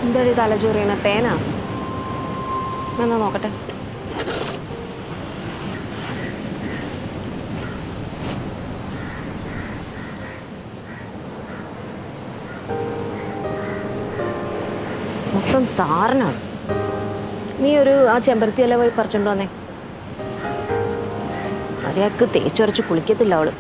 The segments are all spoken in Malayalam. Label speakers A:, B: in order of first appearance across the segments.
A: എന്താടി തലചോറിയണ തേനാ എന്നാ നോക്കട്ടെ മൊത്തം താരനാണ് നീ ഒരു ആ ചെമ്പരത്തി ഇല പോയി പറിച്ചോണ്ട് വന്നേ മര്യാദക്ക് തേച്ചുരച്ച് കുളിക്കത്തില്ല അവള്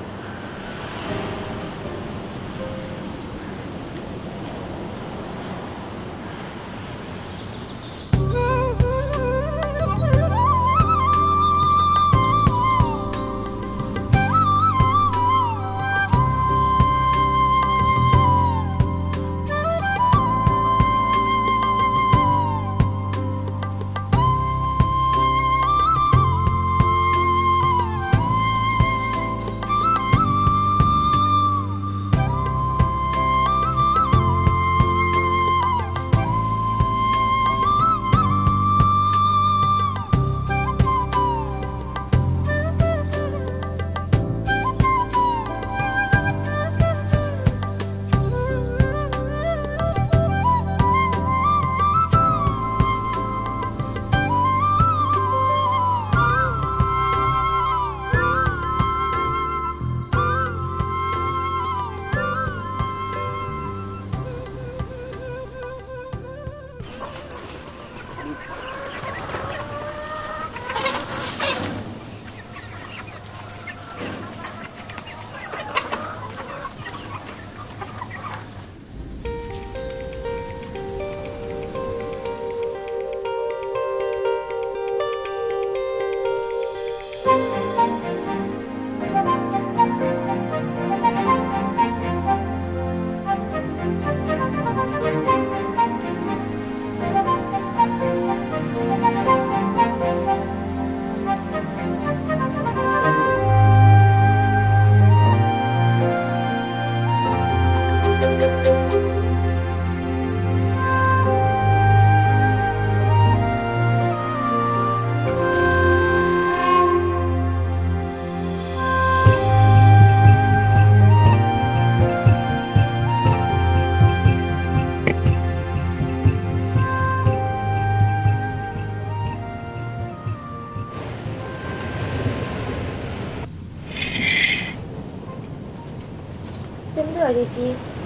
B: എന്തുവാ ചേച്ചി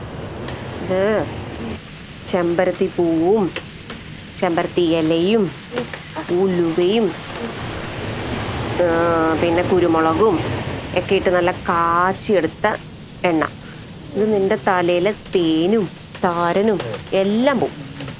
A: ഇത് ചെമ്പരത്തി പൂവും ചെമ്പരത്തി ഇലയും ഉലുവയും ആ, പിന്നെ കുരുമുളകും ഒക്കെ ഇട്ട് നല്ല കാച്ചിയെടുത്ത എണ്ണ ഇത് നിന്റെ തലയിലെ തേനും താരനും എല്ലാം പോവും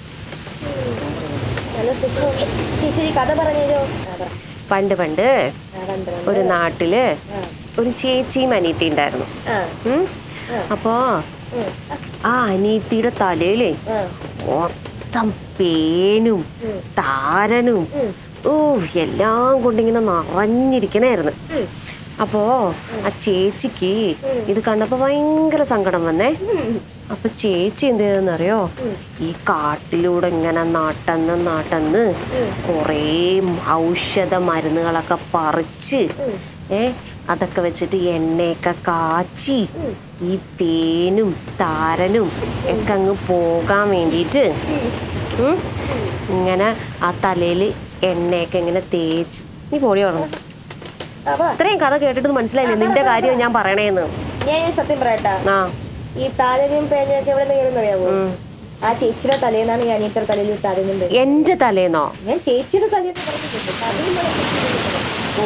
B: നല്ല സുഖമുണ്ട് ചേച്ചി ഈ കഥ പറഞ്ഞോ
A: പണ്ട് പണ്ട് ഒരു നാട്ടില് ഒരു ചേച്ചിയും അനീത്തി ഉണ്ടായിരുന്നു
B: ആ
A: ഉം? അപ്പോ
B: ഉം.
A: ആ അനീത്തിയുടെ തലയിലേ
B: ആ
A: മൊത്തം പേനും താരനും ഓ എല്ലാം കൊണ്ടിങ്ങനെ നിറഞ്ഞിരിക്കണായിരുന്നു അപ്പോ ആ ചേച്ചിക്ക് ഇത് കണ്ടപ്പോ ഭയങ്കര സങ്കടം വന്നേ അപ്പൊ ചേച്ചി എന്ത് ചെയ്തെന്നറിയോ ഈ കാട്ടിലൂടെ ഇങ്ങനെ നടന്ന് നടന്ന് കുറേ ഔഷധ മരുന്നുകളൊക്കെ പറിച്ച് ഏ അതൊക്കെ വെച്ചിട്ട് എണ്ണയൊക്കെ കാച്ചി ഈ പേനും താരനും ഒക്കെ അങ്ങ് പോകാൻ വേണ്ടിയിട്ട് ഉം, ഇങ്ങനെ ആ തലയിൽ എണ്ണയൊക്കെ ഇങ്ങനെ തേച്ച് നീ പോടി പറഞ്ഞു
B: അപ്പൊ
A: ഇത്രയും കഥ കേട്ടിട്ട് മനസ്സിലായില്ലേ നിന്റെ കാര്യം ഞാൻ പറയണേന്ന്
B: ഞാൻ ഈ സത്യം പറയട്ടാ
A: ആ
B: ഈ താരനും പേനയൊക്കെ എവിടെ നിന്ന് അറിയാവോ
A: ഉം.
B: ആ ചേച്ചിയുടെ തലേന്നാണ് ഞാൻ ഇത്ര തലയിൽ താരനുണ്ട്
A: എന്റെ തലേന്നോ
B: ഞാൻ ചേച്ചിയുടെ തലേന്ന് പറഞ്ഞിട്ടുണ്ട് തലയിൽ
A: ഓ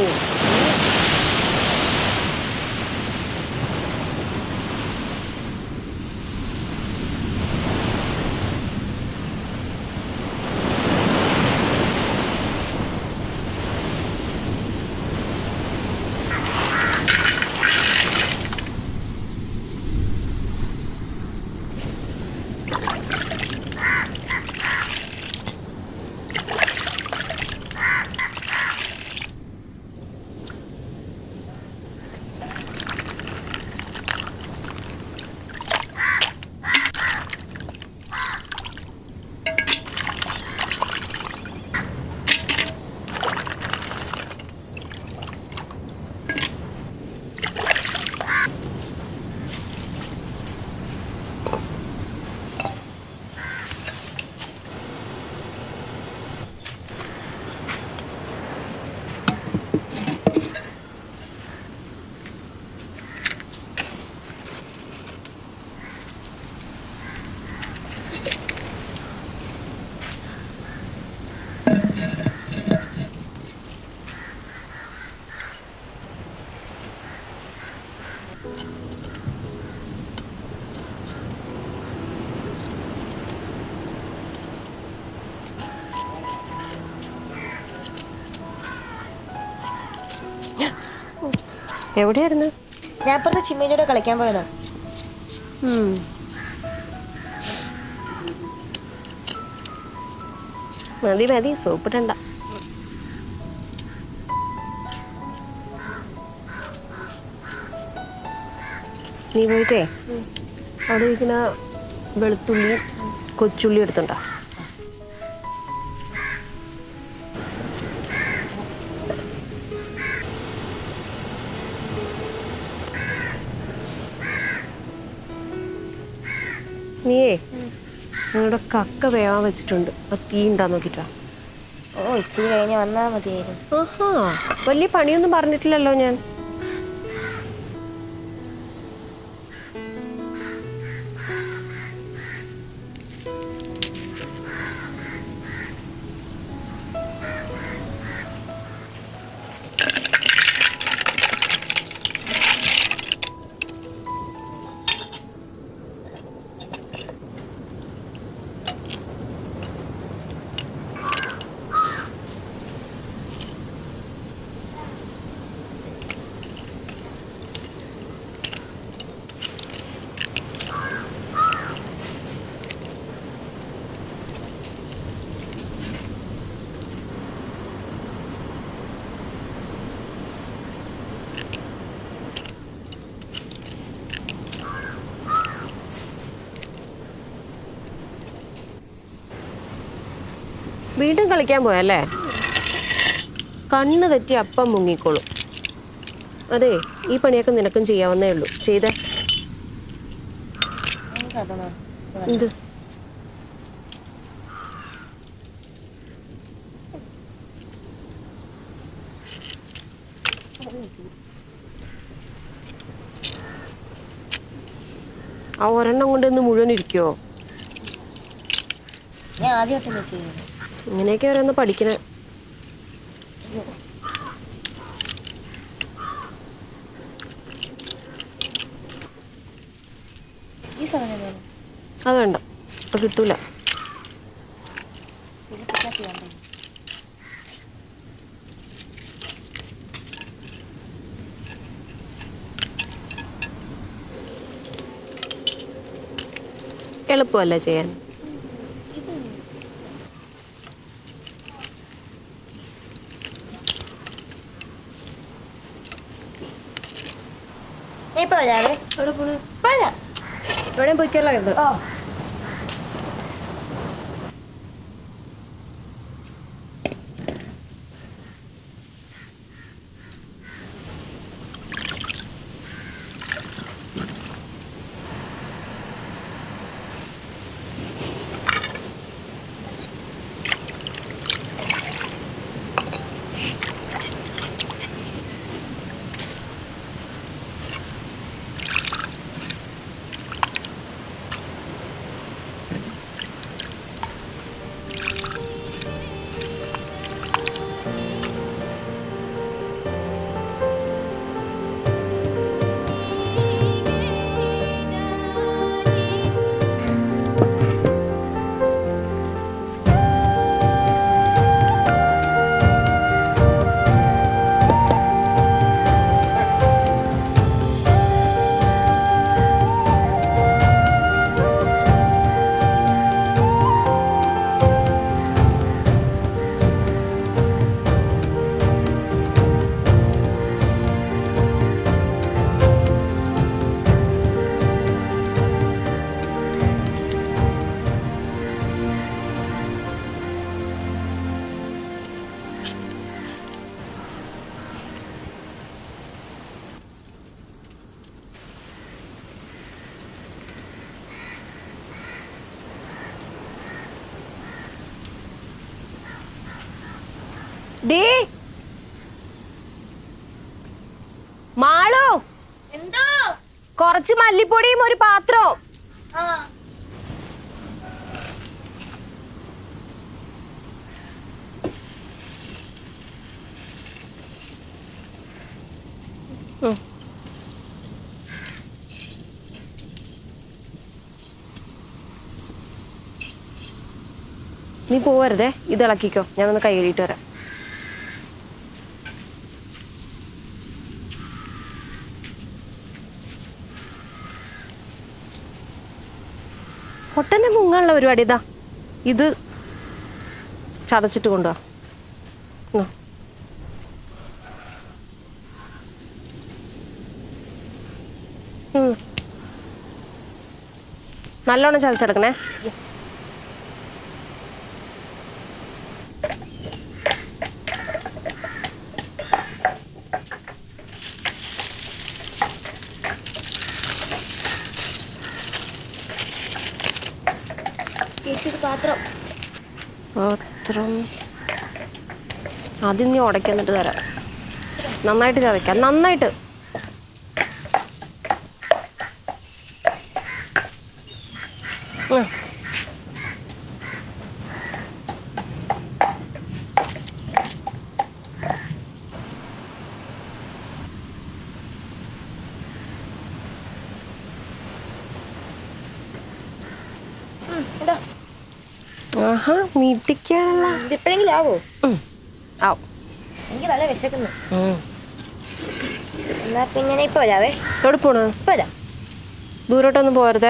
A: എവിടെയായിരുന്നു
B: ഞാൻ ഇപ്പുറത്തെ ചിമ്മേജിയോടെ കളിക്കാൻ പോയതാ
A: ഉം. മതി മതി സോപ്പിടണ്ട നീ പോയിട്ടേ അവിടെ ഇരിക്കുന്ന വെളുത്തുള്ളി കൊച്ചുള്ളി എടുത്തുണ്ടോ നീയേ നിങ്ങളുടെ കക്ക വേവാൻ വെച്ചിട്ടുണ്ട് അത് തീ ഉണ്ടാ നോക്കിട്ടാ
B: ഓ ഇച്ചിരി കഴിഞ്ഞ് വന്നാ മതിയായിരുന്നു
A: ആഹാ വലിയ പണിയൊന്നും പറഞ്ഞിട്ടില്ലല്ലോ ഞാൻ വീണ്ടും കളിക്കാൻ പോയല്ലേ കണ്ണ് തെറ്റി അപ്പം മുങ്ങിക്കോളും അതെ ഈ പണിയൊക്കെ നിനക്കും ചെയ്യാവുന്നേ ഉള്ളൂ ചെയ്തേ എന്ത് ആ ഒരെണ്ണം കൊണ്ട് ഇന്ന് മുഴുവൻ ഇരിക്കുവോ
B: ഞാൻ ആദ്യമായിട്ടല്ലേ ചെയ്യുന്നത്
A: ഇങ്ങനെയൊക്കെ ഓരോന്ന് പഠിക്കണേ
B: ഈ സമയം വേണം
A: അത് വേണ്ട ഇപ്പൊ കിട്ടൂല
B: പിന്നെ പിച്ചാ ചെയ്യാൻ പറ്റും
A: എളുപ്പമല്ല ചെയ്യാൻ
B: ഞാൻ ഇപ്പൊ വരാവേ ഇപ്പൊ വരാം
A: ഇവിടെ പോയിക്കല്ലോ ഇത്
B: ഓ
A: ഡേ മാളു
B: എന്തോ
A: കുറച്ച് മല്ലിപ്പൊടിയും ഒരു പാത്രവും
B: ആ
A: നീ പോവരുതേ ഇത് ഇളക്കിക്കോ ഞാനൊന്ന് കൈ കഴുകിയിട്ട് വരാം പൊട്ടനെ മുങ്ങാനുള്ള പരിപാടി ഇതാ ഇത് ചതച്ചിട്ട് കൊണ്ടുവാ ഇങ്ങ്. ഉം. നല്ലോണം ചതച്ചെടുക്കണേ
B: ചേച്ചി ഒരു പാത്രം
A: പാത്രം ആദ്യം നീ ഉടയ്ക്ക് എന്നിട്ട് തരാം നന്നായിട്ട് ചതയ്ക്കാം നന്നായിട്ട് ഉം.
B: എന്താ
A: ആഹാ മീട്ടിക്കാനുള്ള
B: ഇതിപ്പോഴെങ്കിലും ആവോ
A: ആവും
B: എനിക്ക് നല്ല വിശക്കുന്നു
A: ഉം.
B: എന്നാ പിന്നെ ഞാൻ ഇപ്പൊ വരാവേ
A: എവിടെ പോണ്
B: ഇപ്പൊ വരാം
A: ദൂരോട്ടൊന്നും പോരുതേ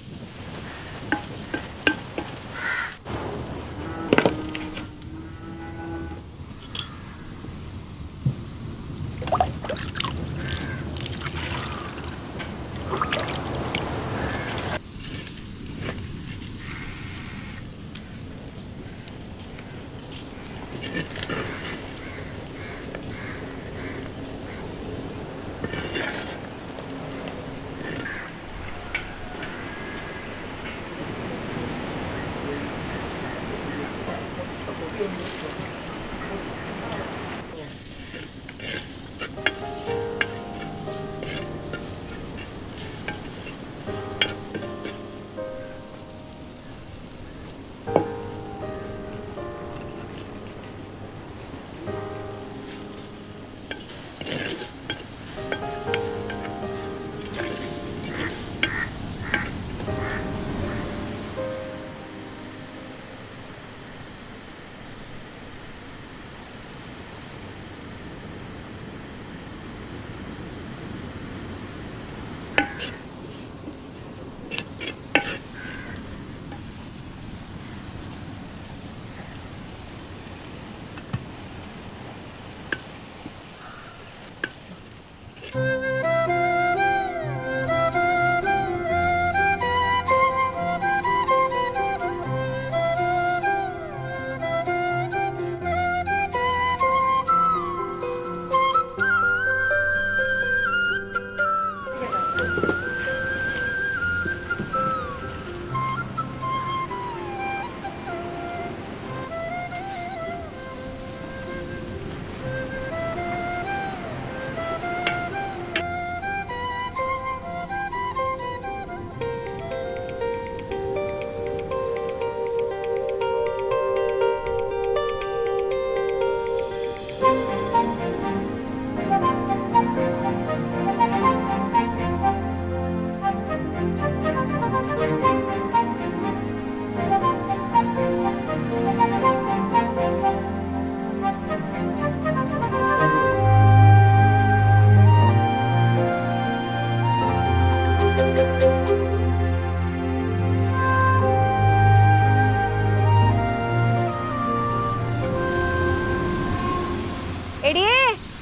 A: എടിയേ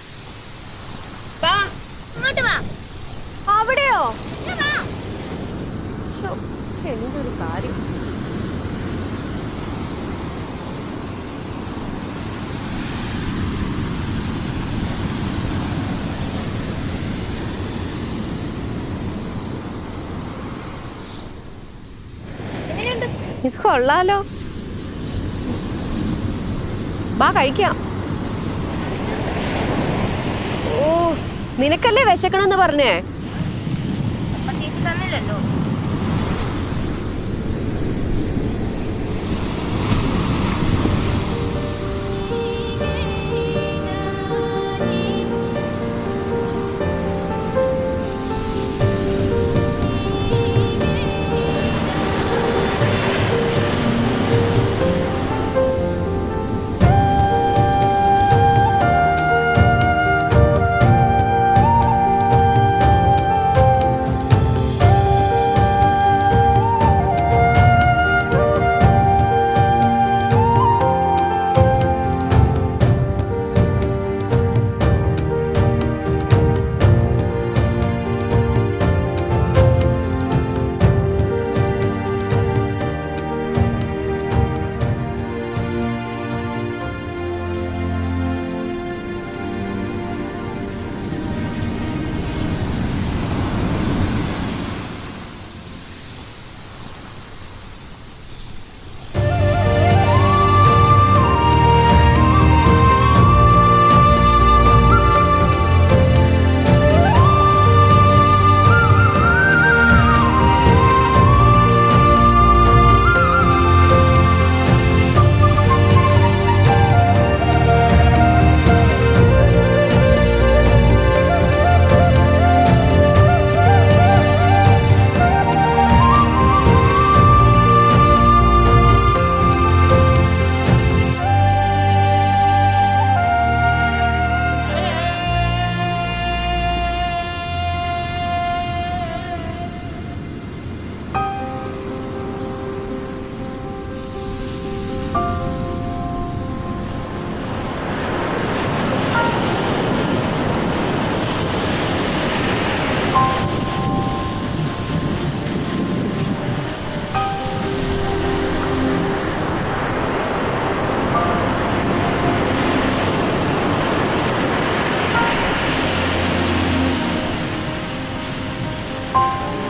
A: വാ
B: ഇങ്ങോട്ട് വാ
A: അവിടെയോ
B: ഇങ്ങ് വാ.
A: ശ്ശോ, എന്തൊരു കാര്യം
B: എങ്ങനെയുണ്ട്
A: ഇത് കൊള്ളാലോ വാ കഴിക്കാം ഓ നിനക്കല്ലേ വിശക്കണമെന്ന് പറഞ്ഞേ
B: അപ്പൊ ചേച്ചി തന്നില്ലല്ലോ
A: ആ
B: ആ